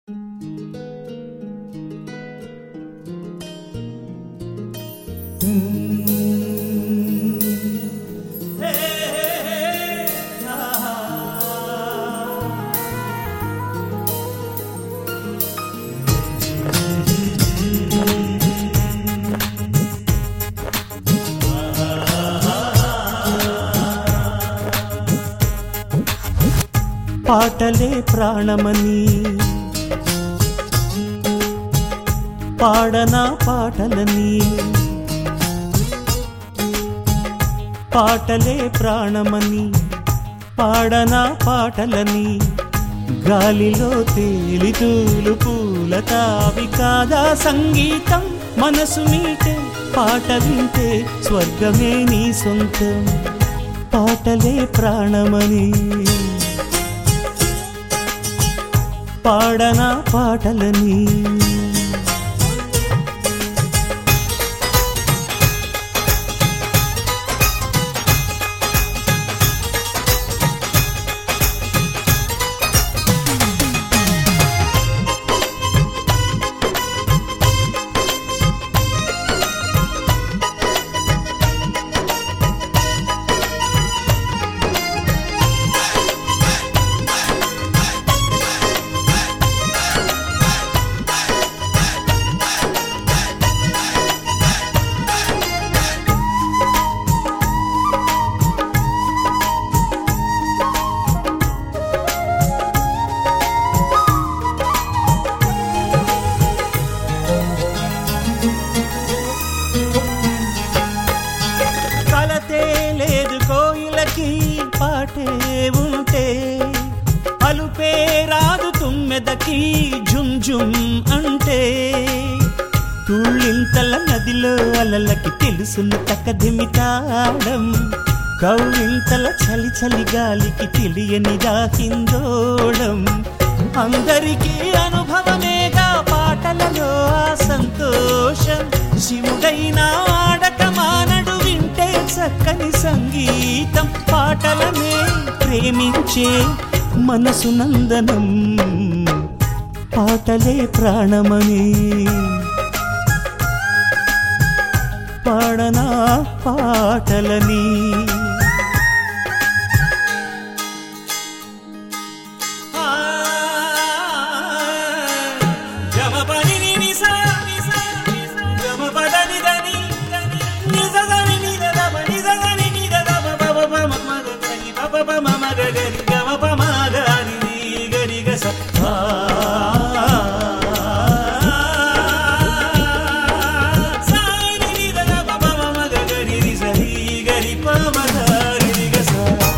పాటలే ప్రాణమని పాడనా పాటలని పాటలే ప్రాణమని పాడనా పాటలని గాలిలో తేలితూలు పూల తావి కాదా సంగీతం మనసు మీటే పాట వింటే స్వర్గమే నీ సొంతం పాటలే ప్రాణమని పాడనా పాటలని కలతే లేదు కోయిలకి పాటే ఉంటే అలుపే రాదు తుమ్మెదకి జుమ్ జుమ్ అంటే తుళ్ళింతల నదిలో అలలకి తెలుసును తక్కదిమితాడం కౌలింతల చలి చలి గాలికి తెలియని హిందోళం అందరికీ అనుభవమేగా పాటలలో ఆ సంతోషం శివుడైనా ఆడక మానడు వింటే చక్కని సంగీతం పాటలనే ప్రేమించే మనసు నందనం పాటలే ప్రాణమని పాడనా పాటలని గరి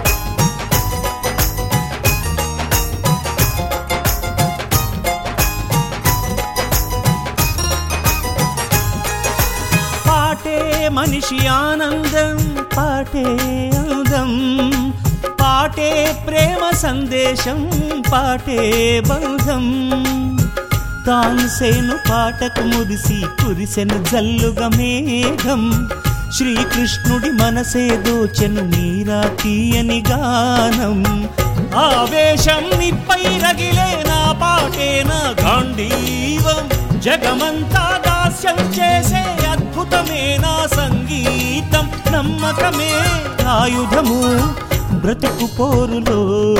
పాటే మనిషి ఆనందం పాటే అందం పాటే ప్రేమ సందేశం పాటే బంధం తాన్సేను పాటకు మురిసి కురిసెను జల్లుగా మేఘం శ్రీకృష్ణుడి మనసే దోచెను మీరా తీయని గానం ఆవేశం నిప్పై రగిలే నా పాటే నా గాంధీవం జగమంతా దాస్యం చేసే అద్భుతమే నా సంగీతం నమ్మకమే ఆయుధము బ్రతుకు పోరులో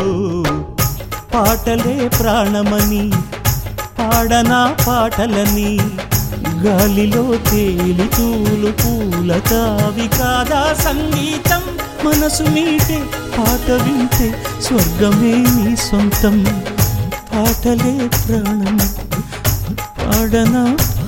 పాటలే ప్రాణమని పాడనా పాటలని గాలిలో తేలి తూలు పూల తావి కాదా సంగీతం మనసు మీటే పాట వింటే స్వర్గమే నీ సొంతం పాటలే ప్రాణం పాడనా